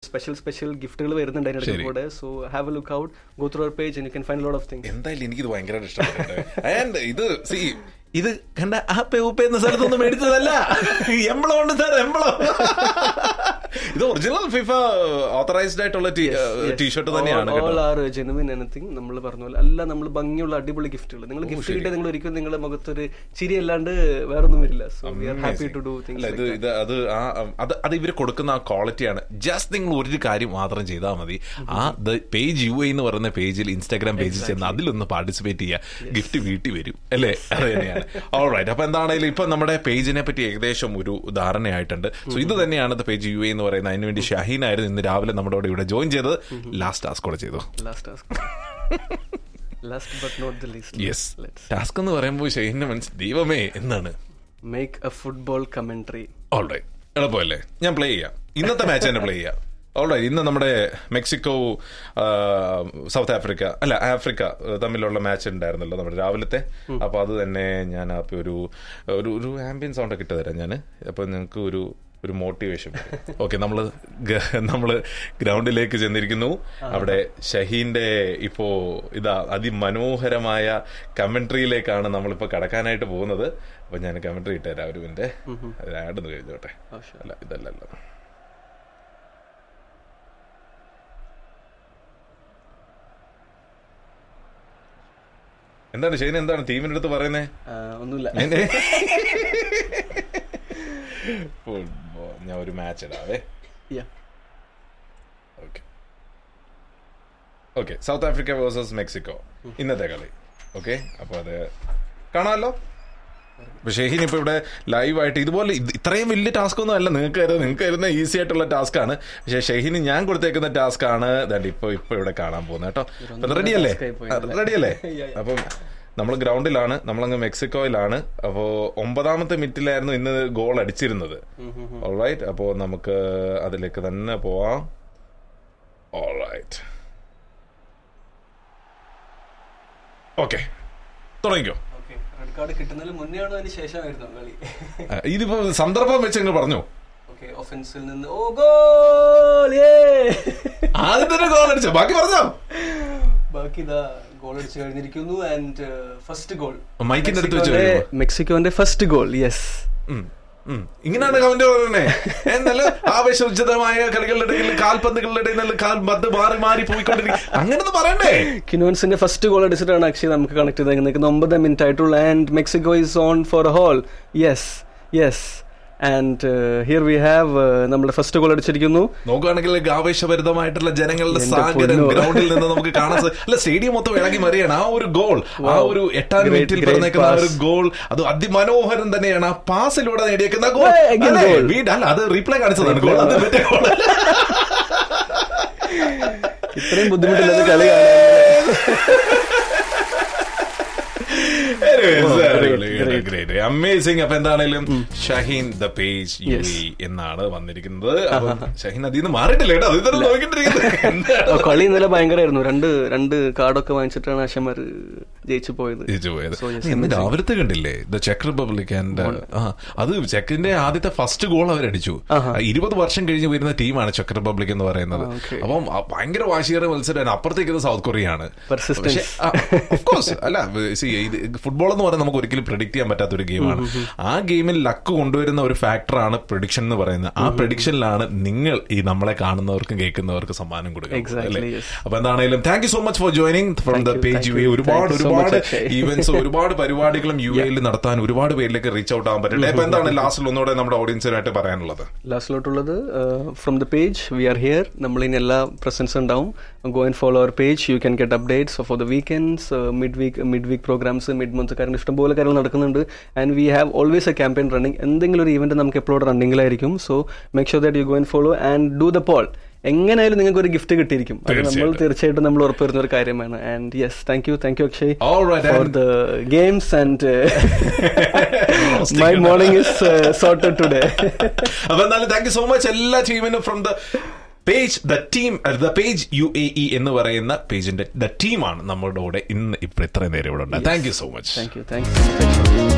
Special special ഗിഫ്റ്റുകൾ വരുന്നുണ്ട് അതിന്റെ ശരി. കൂടെ so have a look out go through our page you can find lot of things എന്തായാലും എനിക്കിത് ഭയങ്കരമായിട്ട് ഇഷ്ടപ്പെട്ടു ആൻഡ് ഇത് സി ഇത് കണ്ട ആപ്പെ ഉപ്പ എന്ന സ്ഥലത്തൊന്നും മേടിച്ചതല്ല എംബളം ഉണ്ട് സാർ എംബളം ഇത് ഒറിജിനൽ ഫിഫ ഓത്തറൈസ്ഡ് ആയിട്ടുള്ള ടീഷർട്ട് തന്നെയാണ് ഓൾ കേട്ടോ ആർ ജെനുവിൻ എനിത്തിങ് നമ്മൾ പറഞ്ഞ പോലെ അല്ല നമ്മൾ ഭംഗിയുള്ള അടിപൊളി ഗിഫ്റ്റുകൾ നിങ്ങൾ ഗിഫ്റ്റ് കിട്ടിയാൽ നിങ്ങൾ ഒരിക്കലും നിങ്ങളുടെ മുഖത്തൊരു ചിരി അല്ലാണ്ട് വേറെ ഒന്നും വരില്ല so we are happy to do അല്ല ഇത് തിങ്സ് ഇത് അത് ആ അത് അത് ഇവർ കൊടുക്കുന്ന ആ ക്വാളിറ്റിയാണ് ജസ്റ്റ് നിങ്ങൾ ഒരു കാര്യം മാത്രം ചെയ്താൽ മതി ആ ദ പേജ് യു എന്ന് പറയുന്ന പേജിൽ ഇൻസ്റ്റാഗ്രാം പേജിൽ ചെന്ന് അതിലൊന്ന് പാർട്ടിസിപ്പേറ്റ് ചെയ്യുക ഗിഫ്റ്റ് വീട്ടിൽ വരും അല്ലേ അത് തന്നെയാണ് ഓൾറൈറ്റ് അപ്പൊ എന്താണെങ്കിലും ഇപ്പൊ നമ്മുടെ പേജിനെ പറ്റി ഏകദേശം ഒരു ധാരണയായിട്ടുണ്ട് സോ ഇത് തന്നെയാണ് ദ പേജ് യു എന്ന് പറയുന്നത് അതിനുവേണ്ടി ഷഹീൻ ആയിരുന്നു ഇന്ന് രാവിലെ നമ്മുടെ കൂടെ ഇവിടെ ജോയിൻ ചെയ്തത് ലാസ്റ്റ് ടാസ്ക് കൂടെ ചെയ്തു last task last but not the least yes task എന്ന് പറയുമ്പോൾ ഷഹീന്റെ മനസ്സ് ദൈവമേ എന്നാണ് make a football commentary alright എളുപ്പമല്ലേ ഞാൻ പ്ലേ ചെയ്യാം ഇന്നത്തെ മാച്ച് തന്നെ പ്ലേ ചെയ്യാം ഓൾറൈറ്റ് ഇന്ന് നമ്മുടെ മെക്സിക്കോ ആ, സൗത്ത് ആഫ്രിക്ക അല്ല ആഫ്രിക്ക ആ, തമ്മിലുള്ള മാച്ച് ഉണ്ടായിരുന്നല്ലോ നമ്മുടെ രാവിലത്തെ അപ്പൊ അത് തന്നെ ഞാൻ അപ്പൊ ഒരു ഒരു ഒരു ആംബിയൻ സൗണ്ട് ഒക്കെ ഇട്ട് തരാം ഞാൻ അപ്പൊ ഞങ്ങൾക്ക് ഒരു ഒരു മോട്ടിവേഷൻ ഓക്കെ നമ്മള് ഗ- നമ്മള് ഗ്രൗണ്ടിലേക്ക് ചെന്നിരിക്കുന്നു അവിടെ ഷഹീന്റെ ഇപ്പോ ഇതാ അതിമനോഹരമായ കമന്ററിയിലേക്കാണ് നമ്മളിപ്പോ കടക്കാനായിട്ട് പോകുന്നത് അപ്പൊ ഞാൻ കമന്ററി ഇട്ടുതരാം ഒരു മിനിറ്റ് ആഡ് ഒന്ന് കഴിഞ്ഞോട്ടെ അല്ല ഇതല്ലല്ലോ എന്താണ് ഷെയ്ൻ എന്താണ് ടീമിന്റെ അടുത്ത് പറയുന്നേ ഒന്നുമില്ല എന്നെ? ഫുട്ബോൾ ഞാൻ ഒരു മാച്ച് ഇടാവേ Yeah. Okay okay south Africa versus Mexico ഇന്നത്തെ കളി ഓക്കെ അപ്പൊ അത് കാണാമല്ലോ അപ്പൊ ഷെഹീൻ ഇപ്പൊ ഇവിടെ ലൈവായിട്ട് ഇതുപോലെ ഇത് ഇത്രയും വലിയ ടാസ്ക് ഒന്നും അല്ല നിങ്ങൾക്ക് തരുന്നത് നിങ്ങൾക്ക് തരുന്ന ഈസി ആയിട്ടുള്ള ടാസ്ക് ആണ് പക്ഷെ ഷെഹീന് ഞാൻ കൊടുത്തേക്കുന്ന ടാസ്ക് ആണ് ദാണ്ട് ഇപ്പൊ ഇപ്പൊ ഇവിടെ കാണാൻ പോകുന്നത് കേട്ടോ അപ്പൊ റെഡി അല്ലേ task ആയി പോയി അല്ലേ? റെഡി അല്ലേ Yeah, yeah. അപ്പം നമ്മൾ ഗ്രൗണ്ടിലാണ് നമ്മളങ്ങ് മെക്സിക്കോയിലാണ് അപ്പോ ഒമ്പതാമത്തെ മിനിറ്റിലായിരുന്നു ഇന്ന് ഗോൾ അടിച്ചിരുന്നത് ഓൾറൈറ്റ് അപ്പോ നമുക്ക് അതിലേക്ക് തന്നെ പോവാം ഓൾറൈറ്റ് ഓക്കെ തുടങ്ങിക്കോ റെഡ് കാർഡ് കിട്ടുന്നതിന് മുന്നേ ആണോ അതിന് ശേഷമായിരുന്നു കളി ആ, ഇതിപ്പോ സന്ദർഭം വെച്ച് നിങ്ങൾ പറഞ്ഞു ഓക്കെ ഒഫൻസിൽ നിന്ന് ഓ ഗോൾ ആദ്യം തന്നെ ഗോൾ അടിച്ചോ ബാക്കി പറഞ്ഞോ ബാക്കി ഇതാ ഗോൾ അടിച്ചു കഴിഞ്ഞിരിക്കുന്നു ആൻഡ് ഫസ്റ്റ് ഗോൾ മൈക്കിന്റെ അടുത്ത് വെച്ച് കഴിയുമോ? മെക്സിക്കോന്റെ ഫസ്റ്റ് ഗോൾ യെസ് ഉം, ഉം. ഇങ്ങനെയാണ് കമന്റ് പറയുന്നത് എന്നല്ല ആവേശോജ്ജിതമായ കളികളുടെ ഇടയിൽ കാൽപന്തുകളുടെ ഇടയിൽ നിന്ന് കാൽ പന്ത് മാറി മാറി പോയിക്കൊണ്ടിരിക്കും അങ്ങനൊന്നും പറയണ്ടേ കിനോൻസിന്റെ ഫസ്റ്റ് ഗോൾ അടിച്ചിട്ടാണ് അക്ഷയ് നമുക്ക് കണക്ട് ചെയ്ത് നിൽക്കുന്നത് ഒമ്പത് മിനിറ്റ് ആയിട്ടുള്ള and Mexico is on four whole yes yes and here we have നമ്മുടെ ഫസ്റ്റ് ഗോൾ അടിച്ചിരിക്കുന്നു നോക്കുകയാണെങ്കിൽ ആവേശഭരിതമായിട്ടുള്ള ജനങ്ങളുടെ എന്റെ സാഗരം പൊന്നോ. ഗ്രൗണ്ടിൽ നിന്ന് നമുക്ക് കാണാൻ സാ- അല്ല സ്റ്റേഡിയം മൊത്തം ഇളകി മറിയാണ് ആ ഒരു ഗോൾ ആ Wow. ഒരു എട്ടാം Great, മിനിറ്റിൽ great പറഞ്ഞേക്കുന്ന ആ pass. ഒരു ഗോൾ അത് അതിമനോഹരം തന്നെയാണ് ആ പാസിലൂടെ നേടിയേക്കുന്ന ഗോൾ Hey, again അല്ലേ? goal. വീണ്ടും അല്ല അത് റീപ്ലേ കാണിച്ചതാണ് ഗോൾ അത് മറ്റേ goal അല്ല. ഇത്രയും ബുദ്ധിമുട്ടില്ലാത്ത കളി കാണാൻ great, great. അമേസിംഗ് അപ്പൊ എന്താണേലും ഷഹീൻ ദ പേജ് യു എന്നാണ് വന്നിരിക്കുന്നത് അപ്പൊ ഷഹീൻ അതിൽ നിന്ന് മാറിയിട്ടില്ല കേട്ടോ അത് തന്നെ നോക്കിട്ടിരിക്കുന്നത് എന്താണ് ആ, കളി ഇന്നലെ ഭയങ്കരമായിരുന്നു രണ്ട് രണ്ട് കാർഡൊക്കെ വാങ്ങിച്ചിട്ടാണ് അശമാർ ജയിച്ചു പോയത് ജയിച്ചു പോയത് So, yes, ഇന്ന് amazing. രാവിലത്തെ കണ്ടില്ലേ ദ ചെക്ക് റിപ്പബ്ലിക് ആൻഡ് ആ അത് ചെക്കിന്റെ ആദ്യത്തെ ഫസ്റ്റ് ഗോൾ അവരടിച്ചു ആഹാ. ഇരുപത് വർഷം കഴിഞ്ഞ് വരുന്ന ടീമാണ് ചെക്ക് റിപ്പബ്ലിക് എന്ന് പറയുന്നത് ആ, okay. അപ്പം ആ, ഭയങ്കര വാശിയേറെ മത്സരം അപ്പുറത്തേക്ക് സൗത്ത് കൊറിയയാണ് Persistence. കോഴ്സ് അല്ല see, ഇത് ഫുട്ബോൾ എന്ന് പറയുന്നത് നമുക്ക് ഒരിക്കലും പ്രിഡിക്ട് ചെയ്യാൻ പറ്റാത്ത ഒരു ഗെയിമാണ് ആ ഗെയിമിൽ ലക്ക് കൊണ്ടുവരുന്ന ഒരു ഫാക്ടറാണ് പ്രഡിക്ഷൻ എന്ന് പറയുന്നത് ആ പ്രഡിക്ഷനിലാണ് നിങ്ങൾ ഈ നമ്മളെ കാണുന്നവർക്കും കേൾക്കുന്നവർക്കും സമ്മാനം കൊടുക്കുന്നത് Exactly, അല്ലേ yes. അപ്പൊ എന്താണെങ്കിലും thank you so much for joining from Thank the you, page thank you you. ഒരുപാട് Thank you so ഒരുപാട് much, Akshay. ഈവന്റ്സ് ഒരുപാട് പരിപാടികളും യു എയിൽ നടത്താൻ ഒരുപാട് പേരിലേക്ക് റീച്ച് ഔട്ട് ആവാൻ പറ്റട്ടെ അപ്പൊ എന്താണ് ലാസ്റ്റിൽ ഒന്നുകൂടെ നമ്മുടെ ഓഡിയൻസിനായിട്ട് പറയാനുള്ളത് ലാസ്റ്റിലോട്ടുള്ളത് from the page we are here നമ്മൾ ഇനി എല്ലാ പ്രസൻസ് ഉണ്ടാവും go and follow our page you can get updates for the weekends mid week mid week programs mid month കാര്യങ്ങൾ ഇഷ്ടംപോലെ കാര്യങ്ങൾ നടക്കുന്നുണ്ട് and we have always a campaign running എന്തെങ്കിലും ഒരു ഇവന്റ് നമുക്ക് എപ്പോഴും റണ്ണിങ്ങിലായിരിക്കും so make sure that you go and follow and do the poll എങ്ങനെയായാലും നിങ്ങൾക്ക് ഒരു ഗിഫ്റ്റ് കിട്ടിയിരിക്കും അത് നമ്മൾ തീർച്ചയായിട്ടും. തീർച്ചയായിട്ടും നമ്മൾ ഉറപ്പുവരുന്ന ഒരു കാര്യമാണ് and yes thank you thank you Akshay All right, for and- the games and my morning is sorted today അപ്പൊ എന്തായാലും താങ്ക് യു സോ മച്ച് എല്ലാ ടീമിനും from the page the team the page U A E എന്ന് പറയുന്ന പേജിന്റെ the ടീമാണ് നമ്മുടെ കൂടെ ഇന്ന് ഇപ്പൊ ഇത്രയും നേരം ഇവിടെ ഉണ്ട് thank you so much thank you thank U